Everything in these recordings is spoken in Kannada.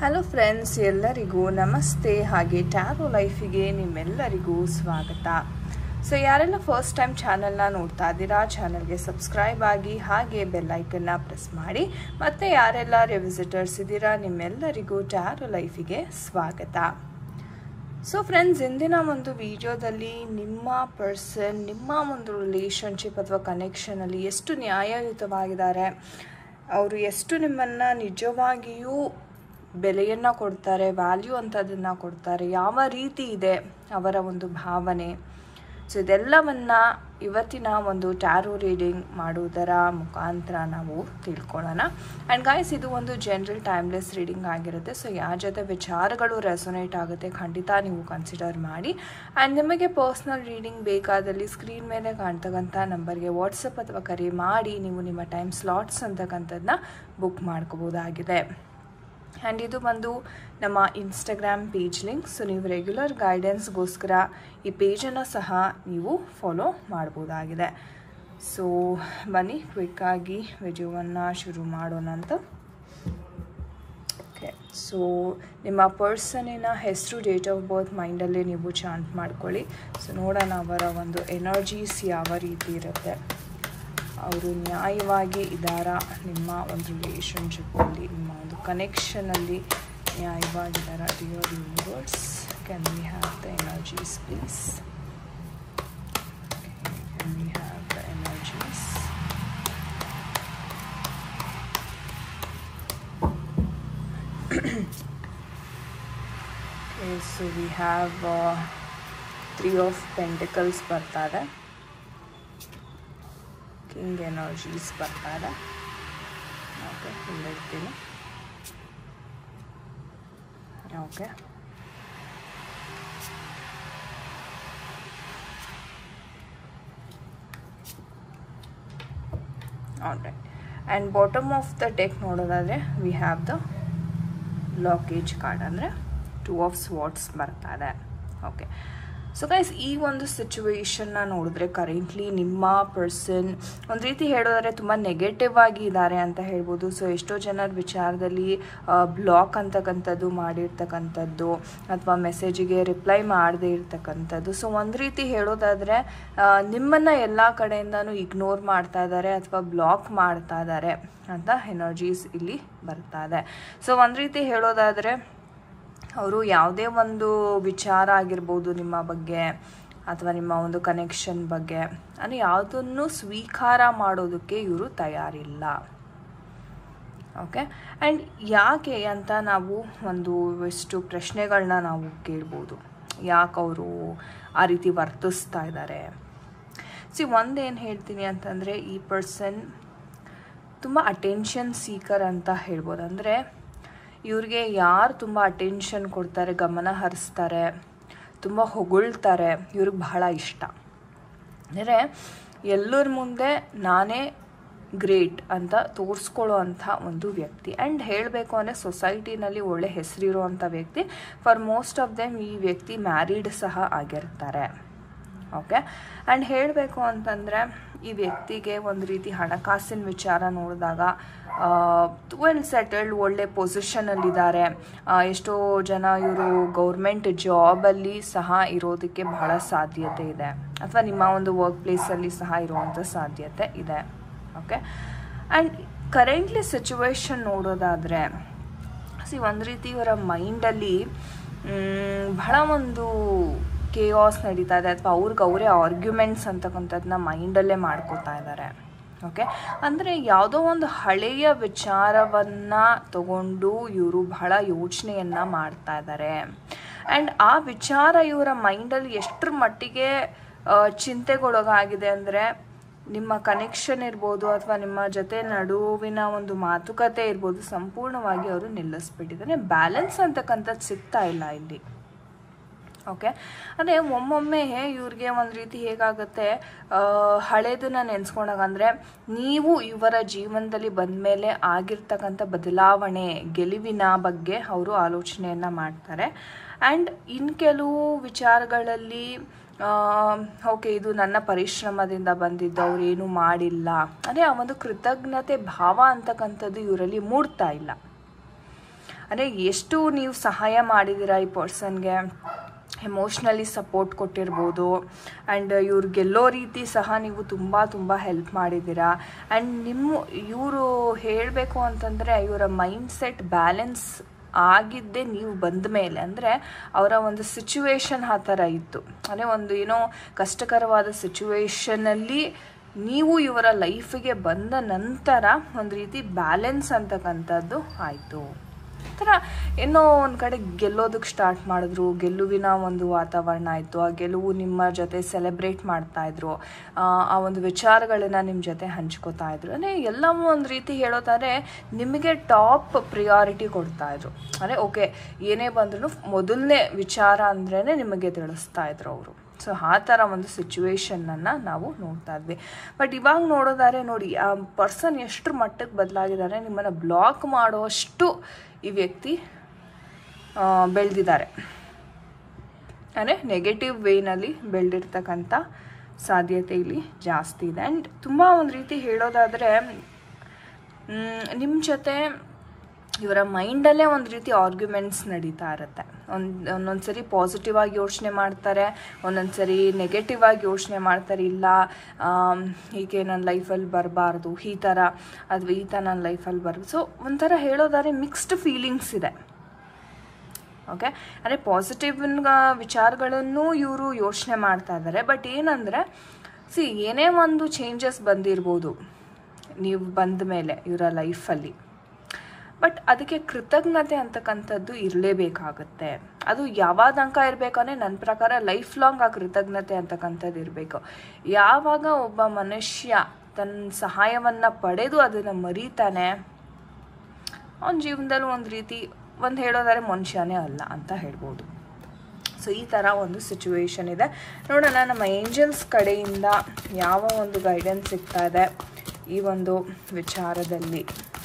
ಹಲೋ ಫ್ರೆಂಡ್ಸ್ ಎಲ್ಲರಿಗೂ ನಮಸ್ತೆ ಹಾಗೆ ಟ್ಯಾರೋ ಲೈಫಿಗೆ ನಿಮ್ಮೆಲ್ಲರಿಗೂ ಸ್ವಾಗತ ಸೊ ಯಾರೆಲ್ಲ ಫಸ್ಟ್ ಟೈಮ್ ಚಾನಲ್ನ ನೋಡ್ತಾ ಇದ್ದೀರಾ ಚಾನಲ್ಗೆ ಸಬ್ಸ್ಕ್ರೈಬ್ ಆಗಿ ಹಾಗೆ ಬೆಲ್ಲೈಕನ್ನ ಪ್ರೆಸ್ ಮಾಡಿ ಮತ್ತು ಯಾರೆಲ್ಲ ರಿವಿಸಿಟರ್ಸ್ ಇದ್ದೀರಾ ನಿಮ್ಮೆಲ್ಲರಿಗೂ ಟ್ಯಾರೋ ಲೈಫಿಗೆ ಸ್ವಾಗತ ಸೊ ಫ್ರೆಂಡ್ಸ್ ಇಂದಿನ ಒಂದು ವಿಡಿಯೋದಲ್ಲಿ ನಿಮ್ಮ ಪರ್ಸನ್ ನಿಮ್ಮ ಒಂದು ರಿಲೇಷನ್ಶಿಪ್ ಅಥವಾ ಕನೆಕ್ಷನಲ್ಲಿ ಎಷ್ಟು ನ್ಯಾಯಯುತವಾಗಿದ್ದಾರೆ ಅವರು ಎಷ್ಟು ನಿಮ್ಮನ್ನು ನಿಜವಾಗಿಯೂ ಬೆಲೆಯನ್ನು ಕೊಡ್ತಾರೆ ವ್ಯಾಲ್ಯೂ ಅಂತದನ್ನು ಕೊಡ್ತಾರೆ ಯಾವ ರೀತಿ ಇದೆ ಅವರ ಒಂದು ಭಾವನೆ ಸೊ ಇದೆಲ್ಲವನ್ನು ಇವತ್ತಿನ ಒಂದು ಟ್ಯಾರೋ ರೀಡಿಂಗ್ ಮಾಡುವುದರ ಮುಖಾಂತರ ನಾವು ತಿಳ್ಕೊಳ್ಳೋಣ ಆ್ಯಂಡ್ ಗಾಯ್ಸ್ ಇದು ಒಂದು ಜನರಲ್ ಟೈಮ್ಲೆಸ್ ರೀಡಿಂಗ್ ಆಗಿರುತ್ತೆ ಸೊ ಯಾವ ಜೊತೆ ವಿಚಾರಗಳು ರೆಸೊನೇಟ್ ಆಗುತ್ತೆ ಖಂಡಿತ ನೀವು ಕನ್ಸಿಡರ್ ಮಾಡಿ ಆ್ಯಂಡ್ ನಿಮಗೆ ಪರ್ಸ್ನಲ್ ರೀಡಿಂಗ್ ಬೇಕಾದಲ್ಲಿ ಸ್ಕ್ರೀನ್ ಮೇಲೆ ಕಾಣ್ತಕ್ಕಂಥ ನಂಬರ್ಗೆ ವಾಟ್ಸಪ್ ಅಥವಾ ಕರೆ ಮಾಡಿ ನೀವು ನಿಮ್ಮ ಟೈಮ್ ಸ್ಲಾಟ್ಸ್ ಅಂತಕ್ಕಂಥದ್ದನ್ನ ಬುಕ್ ಮಾಡ್ಕೋಬೋದಾಗಿದೆ ಆ್ಯಂಡ್ ಇದು ಬಂದು ನಮ್ಮ ಇನ್ಸ್ಟಾಗ್ರಾಮ್ ಪೇಜ್ ಲಿಂಕ್ ಸೊ ನೀವು ರೆಗ್ಯುಲರ್ ಗೈಡೆನ್ಸ್ಗೋಸ್ಕರ ಈ ಪೇಜನ್ನು ಸಹ ನೀವು ಫಾಲೋ ಮಾಡ್ಬೋದಾಗಿದೆ ಸೊ ಬನ್ನಿ ಕ್ವಿಕ್ಕಾಗಿ ವಿಡಿಯೋವನ್ನು ಶುರು ಮಾಡೋಣ ಅಂತ ಓಕೆ ಸೊ ನಿಮ್ಮ ಪರ್ಸನಿನ ಹೆಸರು ಡೇಟ್ ಆಫ್ ಬರ್ತ್ ಮೈಂಡಲ್ಲೇ ನೀವು ಚಾಂಟ್ ಮಾಡ್ಕೊಳ್ಳಿ ಸೊ ನೋಡೋಣ ಅವರ ಒಂದು ಎನರ್ಜೀಸ್ ಯಾವ ರೀತಿ ಇರುತ್ತೆ ಅವರು ನ್ಯಾಯವಾಗಿ ಇದ್ದಾರಾ ನಿಮ್ಮ ಒಂದು ರಿಲೇಷನ್ಶಿಪ್ಪಲ್ಲಿ ನಿಮ್ಮ ಒಂದು ಕನೆಕ್ಷನಲ್ಲಿ ನ್ಯಾಯವಾಗಿದ್ದಾರಾ dear universe can we have the energies please can we have the energies so we have three of pentacles ಬರ್ತಾ ಇದೆ ಕಿಂಗ್ ಎನರ್ಜೀಸ್ ಬರ್ತಾ ಇದೆ ಓಕೆ ಇಲ್ಲಿರ್ತೀನಿ okay alright and bottom of the deck ನೋಡೋದಾದರೆ we have the lockage card ಅಂದರೆ ಟೂ ಆಫ್ ಸ್ವಾಟ್ಸ್ ಬರ್ತಾ ಇದೆ ಓಕೆ ಸೊ ಗೈಸ್ ಈ ಒಂದು ಸಿಚುವೇಶನ್ನ ನೋಡಿದ್ರೆ ಕರೆಂಟ್ಲಿ ನಿಮ್ಮ ಪರ್ಸನ್ ಒಂದು ರೀತಿ ಹೇಳೋದಾದ್ರೆ ತುಂಬ ನೆಗೆಟಿವ್ ಆಗಿ ಇದ್ದಾರೆ ಅಂತ ಹೇಳ್ಬೋದು ಸೊ ಎಷ್ಟೋ ಜನರ ವಿಚಾರದಲ್ಲಿ ಬ್ಲಾಕ್ ಅಂತಕ್ಕಂಥದ್ದು ಮಾಡಿರ್ತಕ್ಕಂಥದ್ದು ಅಥವಾ ಮೆಸೇಜಿಗೆ ರಿಪ್ಲೈ ಮಾಡದೇ ಇರ್ತಕ್ಕಂಥದ್ದು ಸೊ ಒಂದು ರೀತಿ ಹೇಳೋದಾದರೆ ನಿಮ್ಮನ್ನು ಎಲ್ಲ ಕಡೆಯಿಂದನೂ ಇಗ್ನೋರ್ ಮಾಡ್ತಾ ಇದ್ದಾರೆ ಅಥವಾ ಬ್ಲಾಕ್ ಮಾಡ್ತಾ ಇದ್ದಾರೆ ಅಂತ ಎನರ್ಜೀಸ್ ಇಲ್ಲಿ ಬರ್ತಾ ಇದೆ ಸೊ ಒಂದು ರೀತಿ ಹೇಳೋದಾದರೆ ಅವರು ಯಾವುದೇ ಒಂದು ವಿಚಾರ ಆಗಿರ್ಬೋದು ನಿಮ್ಮ ಬಗ್ಗೆ ಅಥವಾ ನಿಮ್ಮ ಒಂದು ಕನೆಕ್ಷನ್ ಬಗ್ಗೆ ಅಂದರೆ ಯಾವುದನ್ನು ಸ್ವೀಕಾರ ಮಾಡೋದಕ್ಕೆ ಇವರು ತಯಾರಿಲ್ಲ ಓಕೆ ಆ್ಯಂಡ್ ಯಾಕೆ ಅಂತ ನಾವು ಒಂದು ಎಷ್ಟು ಪ್ರಶ್ನೆಗಳನ್ನ ನಾವು ಕೇಳ್ಬೋದು ಯಾಕೆ ಅವರು ಆ ರೀತಿ ವರ್ತಿಸ್ತಾ ಇದ್ದಾರೆ ಸಿ ಒಂದೇನು ಹೇಳ್ತೀನಿ ಅಂತಂದರೆ ಈ ಪರ್ಸನ್ ತುಂಬ ಅಟೆನ್ಷನ್ ಸೀಕರ್ ಅಂತ ಹೇಳ್ಬೋದು ಅಂದರೆ ಇವ್ರಿಗೆ ಯಾರು ತುಂಬ ಅಟೆನ್ಷನ್ ಕೊಡ್ತಾರೆ ಗಮನ ಹರಿಸ್ತಾರೆ ತುಂಬ ಹೊಗಳ್ತಾರೆ ಇವ್ರಿಗೆ ಬಹಳ ಇಷ್ಟ ಅಂದರೆ ಎಲ್ಲರ ಮುಂದೆ ನಾನೇ ಗ್ರೇಟ್ ಅಂತ ತೋರಿಸ್ಕೊಳ್ಳೋ ಅಂಥ ಒಂದು ವ್ಯಕ್ತಿ ಆ್ಯಂಡ್ ಹೇಳಬೇಕು ಅಂದರೆ ಸೊಸೈಟಿನಲ್ಲಿ ಒಳ್ಳೆ ಹೆಸರಿರುವಂಥ ವ್ಯಕ್ತಿ ಫಾರ್ ಮೋಸ್ಟ್ ಆಫ್ ದೆಮ್ ಈ ವ್ಯಕ್ತಿ ಮ್ಯಾರಿಡ್ ಸಹ ಆಗಿರ್ತಾರೆ ಓಕೆ ಆ್ಯಂಡ್ ಹೇಳಬೇಕು ಅಂತಂದರೆ ಈ ವ್ಯಕ್ತಿಗೆ ಒಂದು ರೀತಿ ಹಣಕಾಸಿನ ವಿಚಾರ ನೋಡಿದಾಗ ವೆಲ್ ಸೆಟಲ್ಡ್ ಒಳ್ಳೆ ಪೊಸಿಷನಲ್ಲಿದ್ದಾರೆ ಎಷ್ಟೋ ಜನ ಇವರು ಗೌರ್ಮೆಂಟ್ ಜಾಬಲ್ಲಿ ಸಹ ಇರೋದಕ್ಕೆ ಬಹಳ ಸಾಧ್ಯತೆ ಇದೆ ಅಥವಾ ನಿಮ್ಮ ಒಂದು ವರ್ಕ್ ಪ್ಲೇಸಲ್ಲಿ ಸಹ ಇರುವಂಥ ಸಾಧ್ಯತೆ ಇದೆ ಓಕೆ ಆ್ಯಂಡ್ ಕರೆಂಟ್ಲಿ ಸಿಚುವೇಶನ್ ನೋಡೋದಾದರೆ ಸಿ ಒಂದು ರೀತಿ ಇವರ ಮೈಂಡಲ್ಲಿ ಬಹಳ ಒಂದು ಕೇಯಾಸ್ ನಡೀತಾ ಇದೆ ಅಥವಾ ಅವ್ರಿಗೆ ಅವರೇ ಆರ್ಗ್ಯುಮೆಂಟ್ಸ್ ಅಂತಕ್ಕಂಥದ್ದನ್ನ ಮೈಂಡಲ್ಲೇ ಮಾಡ್ಕೋತಾ ಇದ್ದಾರೆ ಓಕೆ ಅಂದರೆ ಯಾವುದೋ ಒಂದು ಹಳೆಯ ವಿಚಾರವನ್ನು ತಗೊಂಡು ಇವರು ಬಹಳ ಯೋಚನೆಯನ್ನು ಮಾಡ್ತಾ ಇದ್ದಾರೆ ಆ್ಯಂಡ್ ಆ ವಿಚಾರ ಇವರ ಮೈಂಡಲ್ಲಿ ಎಷ್ಟರ ಮಟ್ಟಿಗೆ ಚಿಂತೆಗೊಳಗಾಗಿದೆ ಅಂದರೆ ನಿಮ್ಮ ಕನೆಕ್ಷನ್ ಇರ್ಬೋದು ಅಥವಾ ನಿಮ್ಮ ಜೊತೆ ನಡುವಿನ ಒಂದು ಮಾತುಕತೆ ಇರ್ಬೋದು ಸಂಪೂರ್ಣವಾಗಿ ಅವರು ನಿಲ್ಲಿಸ್ಬಿಟ್ಟಿದ್ದಾರೆ ಬ್ಯಾಲೆನ್ಸ್ ಅಂತಕ್ಕಂಥದ್ದು ಸಿಗ್ತಾ ಇಲ್ಲ ಇಲ್ಲಿ ಓಕೆ ಅದೇ ಒಮ್ಮೊಮ್ಮೆ ಇವ್ರಿಗೆ ಒಂದು ರೀತಿ ಹೇಗಾಗುತ್ತೆ ಹಳೇದನ್ನ ನೆನೆಸ್ಕೊಂಡಾಗ ಅಂದರೆ ನೀವು ಇವರ ಜೀವನದಲ್ಲಿ ಬಂದ ಮೇಲೆ ಆಗಿರ್ತಕ್ಕಂಥ ಬದಲಾವಣೆ ಗೆಲುವಿನ ಬಗ್ಗೆ ಅವರು ಆಲೋಚನೆಯನ್ನು ಮಾಡ್ತಾರೆ ಆ್ಯಂಡ್ ಇನ್ನು ಕೆಲವು ವಿಚಾರಗಳಲ್ಲಿ ಓಕೆ ಇದು ನನ್ನ ಪರಿಶ್ರಮದಿಂದ ಬಂದಿದ್ದು ಅವ್ರು ಏನೂ ಮಾಡಿಲ್ಲ ಅಂದರೆ ಆ ಒಂದು ಕೃತಜ್ಞತೆ ಭಾವ ಅಂತಕ್ಕಂಥದ್ದು ಇವರಲ್ಲಿ ಮೂಡ್ತಾ ಇಲ್ಲ ಅಂದರೆ ಎಷ್ಟು ನೀವು ಸಹಾಯ ಮಾಡಿದ್ದೀರಾ ಈ ಪರ್ಸನ್ಗೆ ಎಮೋಷ್ನಲಿ ಸಪೋರ್ಟ್ ಕೊಟ್ಟಿರ್ಬೋದು ಆ್ಯಂಡ್ ಇವ್ರು ಗೆಲ್ಲೋ ರೀತಿ ಸಹ ನೀವು ತುಂಬ ತುಂಬ ಹೆಲ್ಪ್ ಮಾಡಿದ್ದೀರಾ ಆ್ಯಂಡ್ ನಿಮ್ಮ ಇವರು ಹೇಳಬೇಕು ಅಂತಂದರೆ ಇವರ ಮೈಂಡ್ ಸೆಟ್ ಬ್ಯಾಲೆನ್ಸ್ ಆಗಿದ್ದೇ ನೀವು ಬಂದ ಮೇಲೆ ಅಂದರೆ ಅವರ ಒಂದು ಸಿಚುವೇಶನ್ ಆ ಥರ ಇತ್ತು ಅಂದರೆ ಒಂದು ಏನೋ ಕಷ್ಟಕರವಾದ ಸಿಚುವೇಶನಲ್ಲಿ ನೀವು ಇವರ ಲೈಫಿಗೆ ಬಂದ ನಂತರ ಒಂದು ರೀತಿ ಬ್ಯಾಲೆನ್ಸ್ ಅಂತಕ್ಕಂಥದ್ದು ಆಯಿತು ಥರ ಏನೋ ಒಂದು ಕಡೆ ಗೆಲ್ಲೋದಕ್ಕೆ ಸ್ಟಾರ್ಟ್ ಮಾಡಿದ್ರು ಗೆಲುವಿನ ಒಂದು ವಾತಾವರಣ ಆಯಿತು ಆ ಗೆಲುವು ನಿಮ್ಮ ಜೊತೆ ಸೆಲೆಬ್ರೇಟ್ ಮಾಡ್ತಾಯಿದ್ರು ಆ ಒಂದು ವಿಚಾರಗಳನ್ನ ನಿಮ್ಮ ಜೊತೆ ಹಂಚ್ಕೋತಾ ಇದ್ರು ಅಂದರೆ ಎಲ್ಲವೂ ಒಂದು ರೀತಿ ಹೇಳೋತಾರೆ ನಿಮಗೆ ಟಾಪ್ ಪ್ರಿಯಾರಿಟಿ ಕೊಡ್ತಾಯಿದ್ರು ಅಂದರೆ ಓಕೆ ಏನೇ ಬಂದ್ರೂ ಮೊದಲನೇ ವಿಚಾರ ಅಂದ್ರೇ ನಿಮಗೆ ತಿಳಿಸ್ತಾ ಇದ್ರು ಅವರು ಸೊ ಆ ಥರ ಒಂದು ಸಿಚುವೇಶನ್ನನ್ನು ನಾವು ನೋಡ್ತಾ ಇದ್ವಿ ಬಟ್ ಇವಾಗ ನೋಡೋದಾದ್ರೆ ನೋಡಿ ಆ ಪರ್ಸನ್ ಎಷ್ಟು ಮಟ್ಟಕ್ಕೆ ಬದಲಾಗಿದ್ದಾರೆ ನಿಮ್ಮನ್ನು ಬ್ಲಾಕ್ ಮಾಡೋಷ್ಟು ಈ ವ್ಯಕ್ತಿ ಬೆಳೆದಿದ್ದಾರೆ ಅಂದರೆ ನೆಗೆಟಿವ್ ವೇನಲ್ಲಿ ಬೆಳೆದಿರ್ತಕ್ಕಂಥ ಸಾಧ್ಯತೆ ಇಲ್ಲಿ ಜಾಸ್ತಿ ಇದೆ ಆ್ಯಂಡ್ ತುಂಬ ಒಂದು ರೀತಿ ಹೇಳೋದಾದರೆ ನಿಮ್ಮ ಜೊತೆ ಇವರ ಮೈಂಡಲ್ಲೇ ಒಂದು ರೀತಿ ಆರ್ಗ್ಯುಮೆಂಟ್ಸ್ ನಡೀತಾ ಇರುತ್ತೆ ಒಂದು ಒಂದೊಂದು ಸರಿ ಪಾಸಿಟಿವ್ ಆಗಿ ಯೋಚನೆ ಮಾಡ್ತಾರೆ ಒಂದೊಂದು ಸರಿ ನೆಗೆಟಿವ್ ಆಗಿ ಯೋಚನೆ ಮಾಡ್ತಾರೆ ಇಲ್ಲ ಹೀಗೆ ನನ್ನ ಲೈಫಲ್ಲಿ ಬರಬಾರ್ದು ಈ ಥರ ಅಥವಾ ಈ ಥರ ನನ್ನ ಲೈಫಲ್ಲಿ ಬರಬಾರ್ದು ಸೊ ಒಂಥರ ಹೇಳೋದಾದ್ರೆ ಮಿಕ್ಸ್ಡ್ ಫೀಲಿಂಗ್ಸ್ ಇದೆ ಓಕೆ ಅಂದರೆ ಪಾಸಿಟಿವ್ ವಿಚಾರಗಳನ್ನು ಇವರು ಯೋಚನೆ ಮಾಡ್ತಾ ಇದ್ದಾರೆ ಬಟ್ ಏನಂದರೆ ಸಿ ಏನೇ ಒಂದು ಚೇಂಜಸ್ ಬಂದಿರ್ಬೋದು ನೀವು ಬಂದ ಮೇಲೆ ಇವರ ಲೈಫಲ್ಲಿ ಬಟ್ ಅದಕ್ಕೆ ಕೃತಜ್ಞತೆ ಅಂತಕ್ಕಂಥದ್ದು ಇರಲೇಬೇಕಾಗುತ್ತೆ ಅದು ಯಾವಾಗ ತನಕ ಇರಬೇಕಂದ್ರೆ ನನ್ನ ಪ್ರಕಾರ ಲೈಫ್ ಲಾಂಗ್ ಆ ಕೃತಜ್ಞತೆ ಅಂತಕ್ಕಂಥದ್ದು ಇರಬೇಕು ಯಾವಾಗ ಒಬ್ಬ ಮನುಷ್ಯ ತನ್ನ ಸಹಾಯವನ್ನು ಪಡೆದು ಅದನ್ನು ಮರೀತಾನೆ ಅವನ ಜೀವನದಲ್ಲಿ ಒಂದು ರೀತಿ ಒಂದು ಹೇಳೋದಾದ್ರೆ ಮನುಷ್ಯನೇ ಅಲ್ಲ ಅಂತ ಹೇಳ್ಬೋದು ಸೊ ಈ ಥರ ಒಂದು ಸಿಚುವೇಶನ್ ಇದೆ ನೋಡೋಣ ನಮ್ಮ ಏಂಜಲ್ಸ್ ಕಡೆಯಿಂದ ಯಾವ ಒಂದು ಗೈಡೆನ್ಸ್ ಸಿಗ್ತಾ ಇದೆ ಈ ಒಂದು ವಿಚಾರದಲ್ಲಿ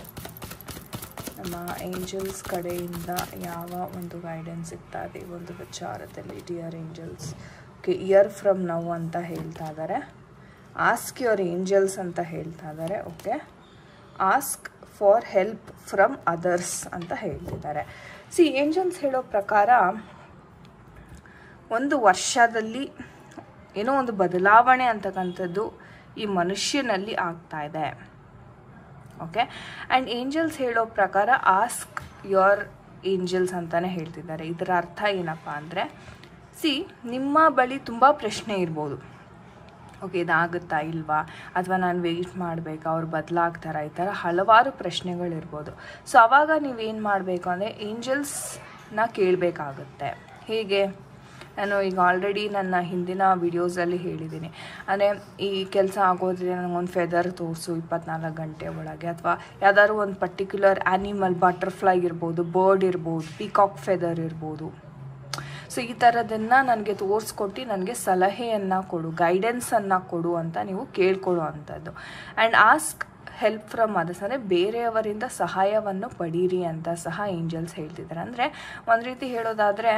ನಮ್ಮ ಏಂಜಲ್ಸ್ ಕಡೆಯಿಂದ ಯಾವ ಒಂದು ಗೈಡೆನ್ಸ್ ಸಿಗ್ತಾ ಇದೆ ಈ ಒಂದು ವಿಚಾರದಲ್ಲಿ dear angels okay year from now ಅಂತ ಹೇಳ್ತಾ ಇದ್ದಾರೆ ಆಸ್ಕ್ ಯುವರ್ ಏಂಜಲ್ಸ್ ಅಂತ ಹೇಳ್ತಾ ಇದ್ದಾರೆ okay ask for help from others ಅಂತ ಹೇಳ್ತಿದ್ದಾರೆ ಸಿ ಏಂಜಲ್ಸ್ ಹೇಳೋ ಪ್ರಕಾರ ಒಂದು ವರ್ಷದಲ್ಲಿ ಏನೋ ಒಂದು ಬದಲಾವಣೆ ಅಂತಕ್ಕಂಥದ್ದು ಈ ಮನುಷ್ಯನಲ್ಲಿ ಆಗ್ತಾ ಇದೆ ಓಕೆ ಆ್ಯಂಡ್ ಏಂಜಲ್ಸ್ ಹೇಳೋ ಪ್ರಕಾರ ಆಸ್ಕ್ ಯೋರ್ ಏಂಜಲ್ಸ್ ಅಂತಲೇ ಹೇಳ್ತಿದ್ದಾರೆ ಇದರ ಅರ್ಥ ಏನಪ್ಪ ಅಂದರೆ ಸಿ ನಿಮ್ಮ ಬಳಿ ತುಂಬ ಪ್ರಶ್ನೆ ಇರ್ಬೋದು ಓಕೆ ಇದಾಗುತ್ತಾ ಇಲ್ವಾ ಅಥವಾ ನಾನು ವೆಯ್ಟ್ ಮಾಡಬೇಕಾ ಅವ್ರು ಬದಲಾಗ್ತಾರಾ ಈ ಥರ ಹಲವಾರು ಪ್ರಶ್ನೆಗಳಿರ್ಬೋದು ಸೊ ಆವಾಗ ನೀವೇನು ಮಾಡಬೇಕು ಅಂದರೆ ಏಂಜಲ್ಸ್ನ ಕೇಳಬೇಕಾಗುತ್ತೆ ಹೇಗೆ ನಾನು ಈಗ ಆಲ್ರೆಡಿ ನನ್ನ ಹಿಂದಿನ ವಿಡಿಯೋಸಲ್ಲಿ ಹೇಳಿದ್ದೀನಿ ಅಂದರೆ ಈ ಕೆಲಸ ಆಗೋದ್ರೆ ನನಗೊಂದು ಫೆದರ್ ತೋರಿಸು ಇಪ್ಪತ್ನಾಲ್ಕು ಗಂಟೆ ಒಳಗೆ ಅಥವಾ ಯಾವ್ದಾದ್ರು ಒಂದು ಪರ್ಟಿಕ್ಯುಲರ್ ಆ್ಯನಿಮಲ್ ಬಟರ್ಫ್ಲೈ ಇರ್ಬೋದು ಬರ್ಡ್ ಇರ್ಬೋದು ಪಿಕಾಕ್ ಫೆದರ್ ಇರ್ಬೋದು ಸೊ ಈ ಥರದನ್ನು ನನಗೆ ತೋರಿಸ್ಕೊಟ್ಟು ನನಗೆ ಸಲಹೆಯನ್ನು ಕೊಡು ಗೈಡೆನ್ಸನ್ನು ಕೊಡು ಅಂತ ನೀವು ಕೇಳ್ಕೊಳ್ಳೋ ಅಂಥದ್ದು and ask help from others ಅಂದರೆ ಬೇರೆಯವರಿಂದ ಸಹಾಯವನ್ನು ಪಡೀರಿ ಅಂತ ಸಹ ಏಂಜಲ್ಸ್ ಹೇಳ್ತಿದ್ದಾರೆ ಅಂದರೆ ಒಂದು ರೀತಿ ಹೇಳೋದಾದರೆ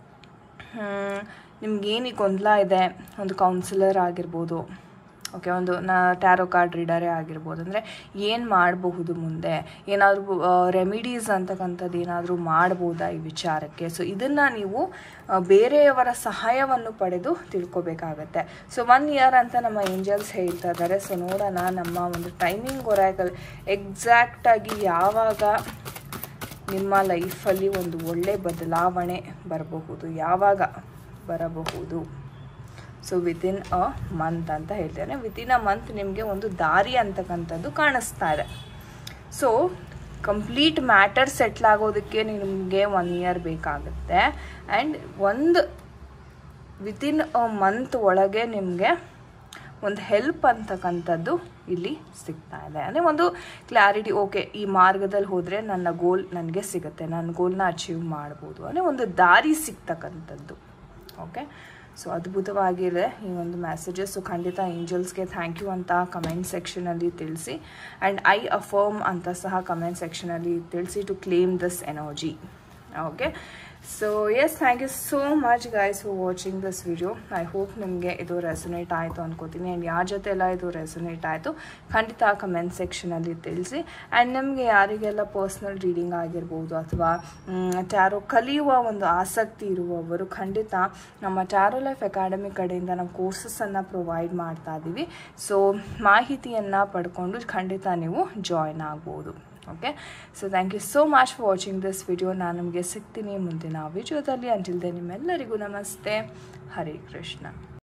ನಿಮ್ಗೇನು ಗೊಂದಲ ಇದೆ ಒಂದು ಕೌನ್ಸಿಲರ್ ಆಗಿರ್ಬೋದು ಓಕೆ ಒಂದು ನಾ ಟ್ಯಾರೋ ಕಾರ್ಡ್ ರೀಡರೇ ಆಗಿರ್ಬೋದು ಅಂದರೆ ಏನು ಮಾಡಬಹುದು ಮುಂದೆ ಏನಾದರೂ ರೆಮಿಡೀಸ್ ಅಂತಕ್ಕಂಥದ್ದು ಏನಾದರೂ ಮಾಡ್ಬೋದಾ ಈ ವಿಚಾರಕ್ಕೆ ಸೊ ಇದನ್ನು ನೀವು ಬೇರೆಯವರ ಸಹಾಯವನ್ನು ಪಡೆದು ತಿಳ್ಕೊಬೇಕಾಗತ್ತೆ ಸೊ ಒನ್ ಇಯರ್ ಅಂತ ನಮ್ಮ ಏಂಜಲ್ಸ್ ಹೇಳ್ತಾ ಇದ್ದಾರೆ ಸೊ ನೋಡೋಣ ನಮ್ಮ ಒಂದು ಟೈಮಿಂಗ್ ಒರಾಗಲ್ ಎಕ್ಸಾಕ್ಟಾಗಿ ಯಾವಾಗ ನಿಮ್ಮ ಲೈಫಲ್ಲಿ ಒಂದು ಒಳ್ಳೆ ಬದಲಾವಣೆ ಬರಬಹುದು ಯಾವಾಗ ಬರಬಹುದು ಸೊ ವಿತಿನ್ ಅ ಮಂತ್ ಅಂತ ಹೇಳ್ತೇನೆ ವಿತಿನ್ ಅ ಮಂತ್ ನಿಮಗೆ ಒಂದು ದಾರಿ ಅಂತಕ್ಕಂಥದ್ದು ಕಾಣಿಸ್ತಾ ಇದೆ ಸೊ ಕಂಪ್ಲೀಟ್ ಮ್ಯಾಟರ್ ಸೆಟ್ಲ್ ಆಗೋದಕ್ಕೆ ನಿಮಗೆ ಒನ್ ಇಯರ್ ಬೇಕಾಗುತ್ತೆ ಆ್ಯಂಡ್ ಒಂದು ವಿತಿನ್ ಅ ಮಂತ್ ಒಳಗೆ ನಿಮಗೆ ಒಂದು ಹೆಲ್ಪ್ ಅಂತಕ್ಕಂಥದ್ದು ಇಲ್ಲಿ ಸಿಗ್ತಾ ಇದೆ ಅಂದರೆ ಒಂದು ಕ್ಲಾರಿಟಿ ಓಕೆ ಈ ಮಾರ್ಗದಲ್ಲಿ ಹೋದರೆ ನನ್ನ ಗೋಲ್ ನನಗೆ ಸಿಗುತ್ತೆ ನನ್ನ ಗೋಲ್ನ ಅಚೀವ್ ಮಾಡ್ಬೋದು ಅಂದರೆ ಒಂದು ದಾರಿ ಸಿಗ್ತಕ್ಕಂಥದ್ದು ಓಕೆ ಸೊ ಅದ್ಭುತವಾಗಿದೆ ಈ ಒಂದು ಮೆಸೇಜಸ್ಸು ಖಂಡಿತ ಏಂಜಲ್ಸ್ಗೆ ಥ್ಯಾಂಕ್ ಯು ಅಂತ ಕಮೆಂಟ್ ಸೆಕ್ಷನಲ್ಲಿ ತಿಳಿಸಿ ಆ್ಯಂಡ್ ಐ ಅಫರ್ಮ್ ಅಂತ ಸಹ ಕಮೆಂಟ್ ಸೆಕ್ಷನಲ್ಲಿ ತಿಳಿಸಿ to claim this energy okay so yes thank you so much guys for watching this video I hope ನಿಮಗೆ ಇದು ರೆಸೊನೇಟ್ ಆಯಿತು ಅನ್ಕೋತೀನಿ ಆ್ಯಂಡ್ ಯಾರ ಜೊತೆ ಎಲ್ಲ ಇದು ರೆಸೊನೇಟ್ ಆಯಿತು ಖಂಡಿತ ಕಮೆಂಟ್ ಸೆಕ್ಷನಲ್ಲಿ ತಿಳಿಸಿ ಆ್ಯಂಡ್ ನಿಮಗೆ ಯಾರಿಗೆಲ್ಲ ಪರ್ಸ್ನಲ್ ರೀಡಿಂಗ್ ಆಗಿರ್ಬೋದು ಅಥವಾ ಟ್ಯಾರೋ ಕಲಿಯುವ ಒಂದು ಆಸಕ್ತಿ ಇರುವವರು ಖಂಡಿತ ನಮ್ಮ ಟ್ಯಾರೋ ಲೈಫ್ ಅಕಾಡೆಮಿ ಕಡೆಯಿಂದ ನಾವು ಕೋರ್ಸಸನ್ನು ಪ್ರೊವೈಡ್ ಮಾಡ್ತಾ ಇದ್ದೀವಿ ಸೊ ಮಾಹಿತಿಯನ್ನು ಪಡ್ಕೊಂಡು ಖಂಡಿತ ನೀವು ಜಾಯ್ನ್ ಆಗ್ಬೋದು okay so thank you so much for watching this video ನಾನು ನಿಮಗೆ ಸಿಗ್ತೀನಿ ಮುಂದಿನ ವಿಡಿಯೋದಲ್ಲಿ ಅಂಟಿಲ್ದೆ ನಿಮ್ಮೆಲ್ಲರಿಗೂ ನಮಸ್ತೆ ಹರೇ ಕೃಷ್ಣ